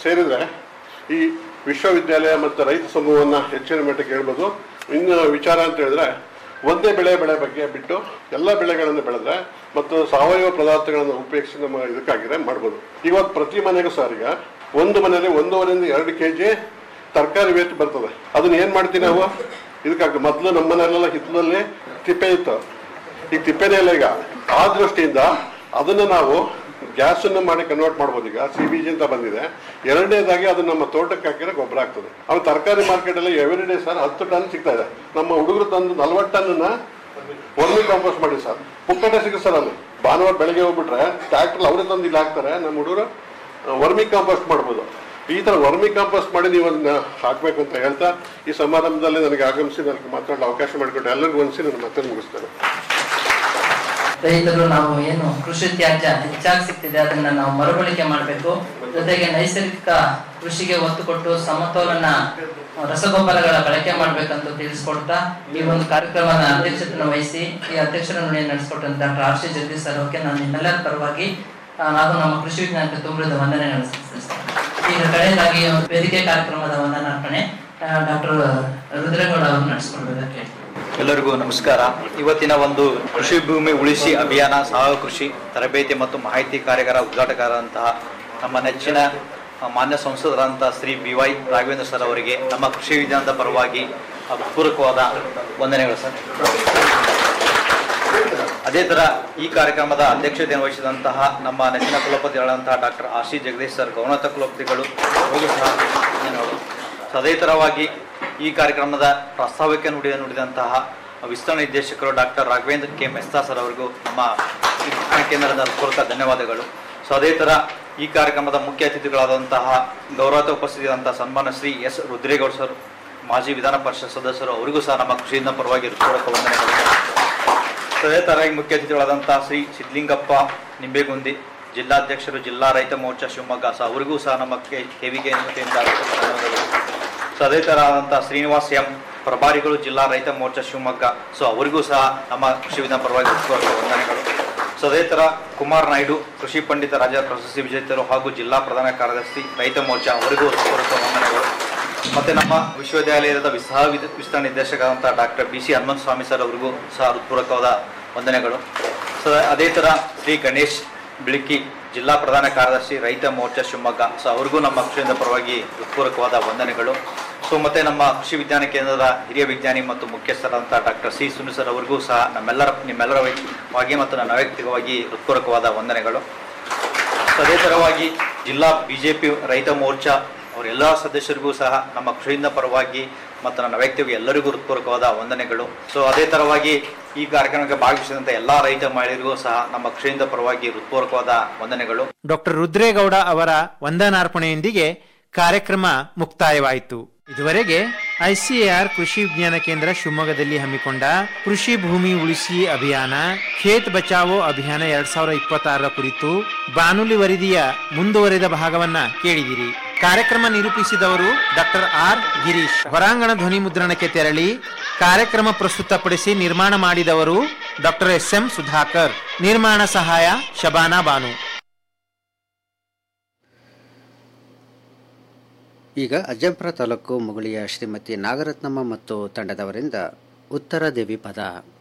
ಸೇರಿದ್ರೆ ಈ ವಿಶ್ವವಿದ್ಯಾಲಯ ಮತ್ತು ರೈತ ಸಮೂಹವನ್ನು ಹೆಚ್ಚಿನ ಮಟ್ಟಕ್ಕೆ ಹೇಳ್ಬೋದು ಇನ್ನು ವಿಚಾರ ಅಂತ ಹೇಳಿದ್ರೆ ಒಂದೇ ಬೆಳೆ ಬೆಳೆ ಬಗ್ಗೆ ಬಿಟ್ಟು ಎಲ್ಲ ಬೆಳೆಗಳನ್ನು ಬೆಳೆದ್ರೆ ಮತ್ತು ಸಾವಯವ ಪದಾರ್ಥಗಳನ್ನು ಉಪಯೋಗಿಸಿ ನಮ್ಮ ಇದಕ್ಕಾಗಿದ್ರೆ ಮಾಡ್ಬೋದು ಇವತ್ತು ಪ್ರತಿ ಮನೆಗೂ ಸರ್ ಈಗ ಒಂದು ಮನೆಯಲ್ಲಿ ಒಂದೂವರೆಯಿಂದ ಎರಡು ಕೆ ಜಿ ತರಕಾರಿ ವೇಸ್ಟ್ ಬರ್ತದೆ ಅದನ್ನ ಏನು ಮಾಡ್ತೀವಿ ನಾವು ಇದಕ್ಕಾಗ್ತದೆ ಮೊದಲು ನಮ್ಮ ಮನೆಯಲ್ಲೆಲ್ಲ ಹಿತ್ತಲಲ್ಲಿ ತಿಪ್ಪೆ ಇತ್ತು ಈಗ ತಿಪ್ಪೆನೇ ಇಲ್ಲ ಈಗ ಆ ದೃಷ್ಟಿಯಿಂದ ಅದನ್ನ ನಾವು ಗ್ಯಾಸ್ ಅನ್ನು ಮಾಡಿ ಕನ್ವರ್ಟ್ ಮಾಡ್ಬೋದು ಈಗ ಸಿ ಬಿ ಜಿ ಅಂತ ಬಂದಿದೆ ಎರಡನೇದಾಗಿ ಅದು ನಮ್ಮ ತೋಟಕ್ಕೆ ಹಾಕಿದ್ರೆ ಗೊಬ್ಬರ ಆಗ್ತದೆ ಆಮೇಲೆ ತರಕಾರಿ ಮಾರ್ಕೆಟ್ ಅಲ್ಲಿ ಎವ್ರಿ ಡೇ ಸರ್ ಹತ್ತು ಟನ್ ಸಿಗ್ತಾ ಇದೆ ನಮ್ಮ ಹುಡುಗರು ತಂದು ನಲ್ವತ್ತು ಟನ್ನ ವರ್ಮಿ ಕಾಂಪೋಸ್ಟ್ ಮಾಡಿ ಸರ್ ಪುಕ್ಕಟೆ ಸಿಗುತ್ತೆ ಸರ್ ಅಲ್ಲಿ ಭಾನುವಾರ ಬೆಳಗ್ಗೆ ಹೋಗ್ಬಿಟ್ರೆ ಟ್ರ್ಯಾಕ್ಟರ್ ಅವರೇ ತಂದು ಇಲ್ಲಿ ಹಾಕ್ತಾರೆ ನಮ್ಮ ಹುಡುಗರು ವರ್ಮಿ ಕಾಂಪೋಸ್ಟ್ ಮಾಡ್ಬೋದು ಈ ತರ ವರ್ಮಿ ಕಾಂಪೋಸ್ಟ್ ಮಾಡಿ ನೀವು ಅದನ್ನ ಹಾಕ್ಬೇಕು ಅಂತ ಹೇಳ್ತಾ ಈ ಸಮಾರಂಭದಲ್ಲಿ ನನಗೆ ಆಗಮಿಸಿ ನನಗೆ ಮಾತಾಡಲು ಅವಕಾಶ ಮಾಡಿಕೊಟ್ಟು ಎಲ್ಲರಿಗೂ ಅನಿಸಿ ನಾನು ಮತ್ತೆ ಮುಗಿಸ್ತೇನೆ ರೈತರು ನಾವು ಏನು ಕೃಷಿ ತ್ಯಾಜ್ಯ ಹೆಚ್ಚಾಗಿ ಸಿಗ್ತಿದೆ ಅದನ್ನ ನಾವು ಮರುಬಳಕೆ ಮಾಡಬೇಕು ಜೊತೆಗೆ ನೈಸರ್ಗಿಕ ಕೃಷಿಗೆ ಒತ್ತು ಕೊಟ್ಟು ಸಮತೋಲನ ರಸಗೊಬ್ಬರಗಳ ಬಳಕೆ ಮಾಡ್ಬೇಕಂತ ತಿಳಿಸ್ಕೊಡ್ತಾ ಈ ಒಂದು ಕಾರ್ಯಕ್ರಮದ ಅಧ್ಯಕ್ಷತೆಯನ್ನು ವಹಿಸಿ ಈ ಅಧ್ಯಕ್ಷರ ನುಡಿ ನಡೆಸಿಕೊಟ್ಟಂತ doctor R C Jagadish sir ಅವರಿಗೆ ನಾನು ನಿಮ್ಮೆಲ್ಲರ ಪರವಾಗಿ ಆ, ಹಾಗೂ ನಮ್ಮ ಕೃಷಿ ವಿಜ್ಞಾನಕ್ಕೆ ತುಂಬಿದ ವಂದನೆ ನಡೆಸಿಸ್ತೇನೆ ಈಗ ಕಡೆಯದಾಗಿ ಒಂದು ವೇದಿಕೆ ಕಾರ್ಯಕ್ರಮದ ವಂದನಾರ್ಪಣೆ ಡಾಕ್ಟರ್ ರುದ್ರೇಗೌಡ ಅವರು ನಡೆಸಿಕೊಡ್ಬೇಕು ಕೇಳ್ತೀನಿ ಎಲ್ಲರಿಗೂ ನಮಸ್ಕಾರ ಇವತ್ತಿನ ಒಂದು ಕೃಷಿ ಭೂಮಿ ಉಳಿಸಿ ಅಭಿಯಾನ ಸಾವಯವ ಕೃಷಿ ತರಬೇತಿ ಮತ್ತು ಮಾಹಿತಿ ಕಾರ್ಯಾಗಾರ ಉದ್ಘಾಟಕರಾದಂತಹ ನಮ್ಮ ನೆಚ್ಚಿನ ಆ, ಮಾನ್ಯ ಸಂಸದರಾದಂತಹ Shri B Y Raghavendra sir ಅವರಿಗೆ ನಮ್ಮ ಕೃಷಿ ವಿಜ್ಞಾನದ ಪರವಾಗಿ ಆ, ಪೂರಕವಾದ ವಂದನೆಗಳು ಸರ್ ಅದೇ ತರ ಈ ಕಾರ್ಯಕ್ರಮದ ಅಧ್ಯಕ್ಷತೆಯನ್ನು ವಹಿಸಿದಂತಹ ನಮ್ಮ ನೆಚ್ಚಿನ ಕುಲಪತಿಗಳಂತಹ doctor R C Jagadish sir ಗೌರವತ ಕುಲಪತಿಗಳು ಅವರಿಗೂ ಸಹ ಧನ್ಯವಾದಗಳು ಸೊ ಅದೇ ತರವಾಗಿ ಈ ಕಾರ್ಯಕ್ರಮದ ಪ್ರಾಸ್ತಾವಿಕ ನುಡಿದ ನುಡಿದಂತಹ ವಿಸ್ತರಣಾ ನಿರ್ದೇಶಕರು doctor Raghavendra K Mesta sir ಅವರಿಗೂ ನಮ್ಮ ಶಿಕ್ಷಣ ಕೇಂದ್ರದ ಪೂರ್ವಕ ಧನ್ಯವಾದಗಳು ಸೊ ಅದೇ ತರ ಈ ಕಾರ್ಯಕ್ರಮದ ಮುಖ್ಯ ಅತಿಥಿಗಳಾದಂತಹ ಗೌರವತ ಉಪಸ್ಥಿತಿಯಾದಂತಹ ಸನ್ಮಾನ ಶ್ರೀ ಎಸ್ ರುದ್ರೇಗೌಡ ಸರ್ ಮಾಜಿ ವಿಧಾನ ಪರಿಷತ್ ಸದಸ್ಯರು ಅವರಿಗೂ ಸಹ ನಮ್ಮ ಕೃಷಿಯಿಂದ ಪರವಾಗಿ ಹೃತ್ಪೂರ್ವಕ ವಂದನೆಗಳು ಸೊ ಅದೇ ತರ ಈ ಮುಖ್ಯ ಅತಿಥಿಗಳಾದಂತಹ ಶ್ರೀ ಸಿದ್ಲಿಂಗಪ್ಪ ನಿಂಬೇಗುಂದಿ ಜಿಲ್ಲಾಧ್ಯಕ್ಷರು ಜಿಲ್ಲಾ ರೈತ ಮೋರ್ಚಾ ಶಿವಮೊಗ್ಗ ಸೊ ಅವರಿಗೂ ಸಹ ನಮ್ಮ ಕೆ ಕೆವಿಕೆ ವತಿಯಿಂದ ಧನ್ಯವಾದಗಳು. ಸೊ ಅದೇ ತರ ಆದಂತಹ ಶ್ರೀನಿವಾಸ್ ಎಂ ಪ್ರಭಾರಿಗಳು ಜಿಲ್ಲಾ ರೈತ ಮೋರ್ಚಾ ಶಿವಮೊಗ್ಗ ಸೊ ಅವರಿಗೂ ಸಹ ನಮ್ಮ ಕೃಷಿ ವಿಧಾನ ಪರವಾಗಿ ಹೃತ್ಪೂರ್ವಕ ವಂದನೆಗಳು ಸೊ ಅದೇ ತರ ಕುಮಾರ್ ನಾಯ್ಡು ಕೃಷಿ ಪಂಡಿತ ರಾಜ್ಯ ಪ್ರಶಸ್ತಿ ವಿಜೇತರು ಹಾಗೂ ಜಿಲ್ಲಾ ಪ್ರಧಾನ ಕಾರ್ಯದರ್ಶಿ ರೈತ ಮೋರ್ಚಾ ಅವರಿಗೂ ಹೃತ್ಪೂರ್ವಕ ವಂದನೆಗಳು ಮತ್ತೆ ನಮ್ಮ ವಿಶ್ವವಿದ್ಯಾಲಯದ ವಿಸಹ ವಿದ- ವಿಸ್ತರಣಾ ನಿರ್ದೇಶಕರಾದಂತಹ doctor B C Hanumantha Swamy sir ಅವರಿಗೂ ಸಹ ಹೃತ್ಪೂರ್ವಕವಾದ ವಂದನೆಗಳು ಸೊ ಅದೇ ತರ ಶ್ರೀ ಗಣೇಶ್ ಬಿಳಿಕಿ ಜಿಲ್ಲಾ ಪ್ರಧಾನ ಕಾರ್ಯದರ್ಶಿ ರೈತ ಮೋರ್ಚಾ ಶಿವಮೊಗ್ಗ ಸೊ ಅವ್ರಿಗೂ ನಮ್ಮ ಕೃಷಿಯಿಂದ ಪರವಾಗಿ ಹೃತ್ಪೂರ್ವಕವಾದ ವಂದನೆಗಳು ಸೊ ಮತ್ತೆ ನಮ್ಮ ಕೃಷಿ ವಿಜ್ಞಾನ ಕೇಂದ್ರದ ಹಿರಿಯ ವಿಜ್ಞಾನಿ ಮತ್ತು ಮುಖ್ಯಸ್ಥರಾದಂತಹ ಡಾಕ್ಟರ್ ಸಿ ಸುನಿ ಸರ್ ಅವರಿಗೂ ಸಹ ನಮ್ಮೆಲ್ಲರ ನಿಮ್ಮೆಲ್ಲರ ವೈಯಕ್ತಿಕವಾಗಿ ಮತ್ತು ನನ್ನ ವೈಯಕ್ತಿಕವಾಗಿ ಹೃತ್ಪೂರ್ವಕವಾದ ವಂದನೆಗಳು ಸೊ ಅದೇ ತರವಾಗಿ ಜಿಲ್ಲಾ ಬಿಜೆಪಿ ರೈತ ಮೋರ್ಚಾ ಅವರ ಎಲ್ಲ ಸದಸ್ಯರಿಗೂ ಸಹ ನಮ್ಮ ಕೃಷಿಯಿಂದ ಪರವಾಗಿ ಮತ್ತು ನನ್ನ ವ್ಯಕ್ತಿಗೆ ಎಲ್ಲರಿಗೂ ಹೃತ್ಪೂರ್ವಕವಾದ ವಂದನೆಗಳು ಸೊ ಅದೇ ತರವಾಗಿ ಈ ಕಾರ್ಯಕ್ರಮಕ್ಕೆ ಭಾಗವಹಿಸಿದಂಥ ಎಲ್ಲ ರೈತ ಮಹಿಳೆಯರಿಗೂ ಸಹ ನಮ್ಮ ಕೃಷಿಯಿಂದ ಪರವಾಗಿ ಹೃತ್ಪೂರ್ವಕವಾದ ವಂದನೆಗಳು ಡಾಕ್ಟರ್ ರುದ್ರೇಗೌಡ ಅವರ ವಂದನಾರ್ಪಣೆಯೊಂದಿಗೆ ಕಾರ್ಯಕ್ರಮ ಮುಕ್ತಾಯವಾಯಿತು ಇದುವರೆಗೆ ಐಸಿಎಆರ್ ಕೃಷಿ ವಿಜ್ಞಾನ ಕೇಂದ್ರ ಶಿವಮೊಗ್ಗದಲ್ಲಿ ಹಮ್ಮಿಕೊಂಡ ಕೃಷಿ ಭೂಮಿ ಉಳಿಸಿ ಅಭಿಯಾನ ಖೇತ್ ಬಚಾವೋ ಅಭಿಯಾನ ಎರಡ್ ಸಾವಿರದ ಇಪ್ಪತ್ತಾರರ ಕುರಿತು ಬಾನುಲಿ ವರದಿಯ ಮುಂದುವರೆದ ಭಾಗವನ್ನ ಕೇಳಿದಿರಿ ಕಾರ್ಯಕ್ರಮ ನಿರೂಪಿಸಿದವರು ಡಾಕ್ಟರ್ ಆರ್ ಗಿರೀಶ್ ಹೊರಾಂಗಣ ಧ್ವನಿ ಮುದ್ರಣಕ್ಕೆ ತೆರಳಿ ಕಾರ್ಯಕ್ರಮ ಪ್ರಸ್ತುತಪಡಿಸಿ ನಿರ್ಮಾಣ ಮಾಡಿದವರು ಡಾಕ್ಟರ್ ಎಸ್ ಎಂ ಸುಧಾಕರ್ ನಿರ್ಮಾಣ ಸಹಾಯ ಶಬಾನಾ ಬಾನು ಈಗ ಅಜ್ಜಂಪುರ ತಾಲೂಕು ಮುಗುಳಿಯ ಶ್ರೀಮತಿ ನಾಗರತ್ನಮ್ಮ ಮತ್ತು ತಂಡದವರಿಂದ ಉತ್ತರ ದೇವಿ ಪದ